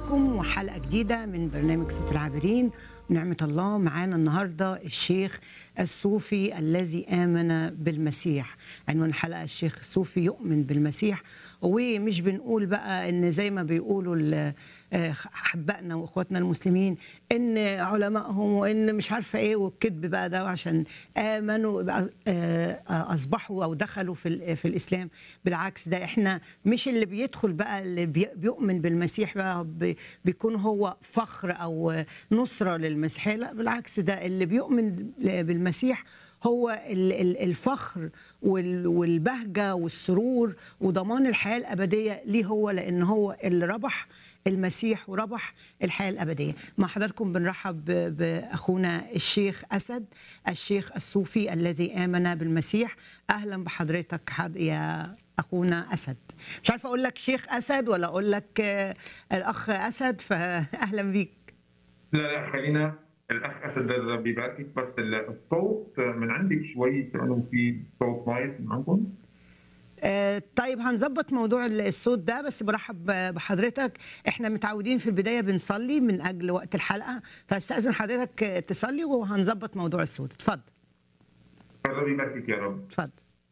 بكم وحلقة جديدة من برنامج صوت العابرين ونعمة الله معانا النهاردة الشيخ الصوفي الذي آمن بالمسيح عنوان الحلقة الشيخ الصوفي يؤمن بالمسيح ومش بنقول بقى ان زي ما بيقولوا ال- آه، احبائنا واخواتنا المسلمين ان علمائهم وان مش عارفه ايه والكذب بقى ده عشان امنوا بقى، آه، آه، اصبحوا او دخلوا في ال- في الاسلام بالعكس ده احنا مش اللي بيدخل بقى اللي بي- بيؤمن بالمسيح بقى بي- بيكون هو فخر او نصره للمسيحيه لا بالعكس ده اللي بيؤمن بالمسيح هو ال- ال- الفخر وال- والبهجه والسرور وضمان الحياه الابديه ليه هو لان هو اللي ربح المسيح وربح الحياه الابديه. مع حضراتكم بنرحب ب- باخونا الشيخ اسد الشيخ الصوفي الذي امن بالمسيح. اهلا بحضرتك حد يا اخونا اسد. مش عارفه اقول لك شيخ اسد ولا اقول لك آه، الاخ اسد فاهلا بيك. لا لا خلينا الاخ اسد الرب يباركك بس الصوت من عندك شوي كانه في صوت نايس من عندكم آه، طيب هنظبط موضوع الصوت ده بس برحب بحضرتك احنا متعودين في البدايه بنصلي من اجل وقت الحلقه فاستاذن حضرتك آه، تصلي وهنظبط موضوع الصوت اتفضل الرب يباركك يا رب اتفضل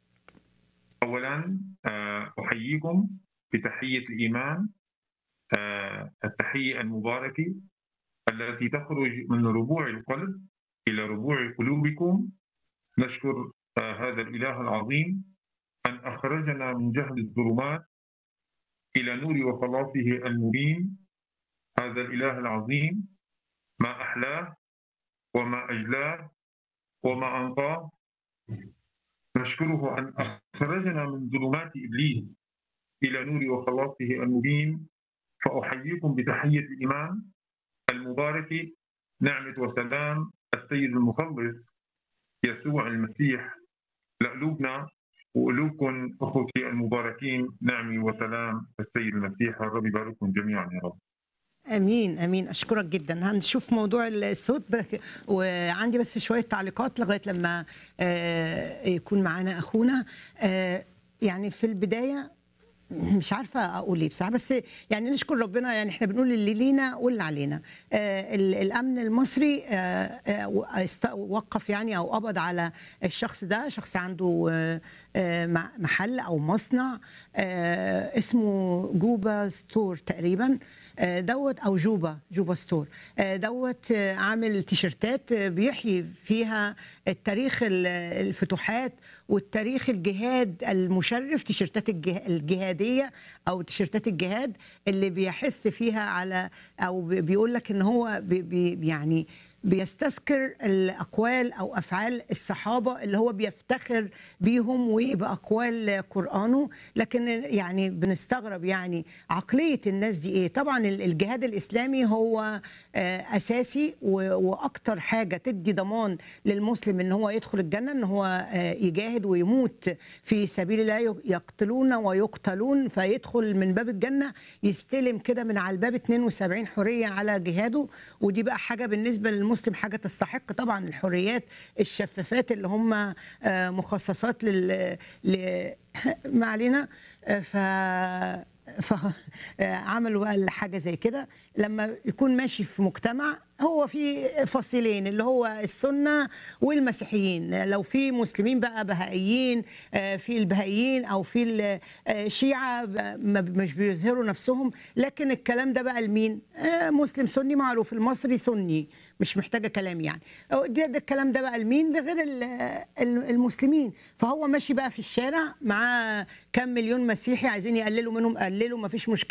اولا آه، احييكم بتحيه الايمان آه، التحيه المباركه التي تخرج من ربوع القلب الى ربوع قلوبكم نشكر آه، هذا الاله العظيم ان اخرجنا من جهل الظلمات الى نور وخلاصه المبين هذا الاله العظيم ما احلاه وما اجلاه وما انقاه نشكره ان اخرجنا من ظلمات ابليس الى نور وخلاصه المبين فاحييكم بتحيه الايمان المباركه نعمه وسلام السيد المخلص يسوع المسيح لقلوبنا وقلوبكم اخوتي المباركين نعمه وسلام السيد المسيح الرب يبارككم جميعا يا رب امين امين اشكرك جدا هنشوف موضوع الصوت بك- وعندي بس شويه تعليقات لغايه لما آه، يكون معانا اخونا آه، يعني في البدايه مش عارفه اقول ايه بصراحه بس يعني نشكر ربنا يعني احنا بنقول اللي لينا واللي علينا آه ال- الامن المصري آه آه است- وقف يعني او قبض على الشخص ده شخص عنده آه آه مع- محل او مصنع آه اسمه جوبا ستور تقريبا آه، دوت او جوبا جوبا ستور آه، دوت آه، عامل تيشرتات آه، بيحيي فيها التاريخ ال- الفتوحات والتاريخ الجهاد المشرف تيشرتات الجه- الجهاديه او تيشرتات الجهاد اللي بيحث فيها على او بي- بيقول لك ان هو بي بي يعني بيستذكر الاقوال او افعال الصحابه اللي هو بيفتخر بيهم وباقوال قرانه لكن يعني بنستغرب يعني عقليه الناس دي ايه طبعا ال- الجهاد الاسلامي هو آه، اساسي و- واكتر حاجه تدي ضمان للمسلم ان هو يدخل الجنه ان هو آه، يجاهد ويموت في سبيل الله يقتلون ويقتلون فيدخل من باب الجنه يستلم كده من على الباب 72 حريه على جهاده ودي بقى حاجه بالنسبه للمسلم حاجه تستحق طبعا الحريات الشفافات اللي هم آه، مخصصات لل ل- ما علينا آه، ف فعملوا بقى حاجه زي كده لما يكون ماشي في مجتمع هو في فصيلين اللي هو السنه والمسيحيين لو في مسلمين بقى بهائيين آه، في البهائيين او في ال- آه، الشيعه ب- ما- مش بيظهروا نفسهم لكن الكلام ده بقى لمين آه، مسلم سني معروف المصري سني مش محتاجه كلام يعني أو ده, ده الكلام ده بقى لمين لغير ال- ال- المسلمين فهو ماشي بقى في الشارع مع كام مليون مسيحي عايزين يقللوا منهم قللوا ما فيش مشكله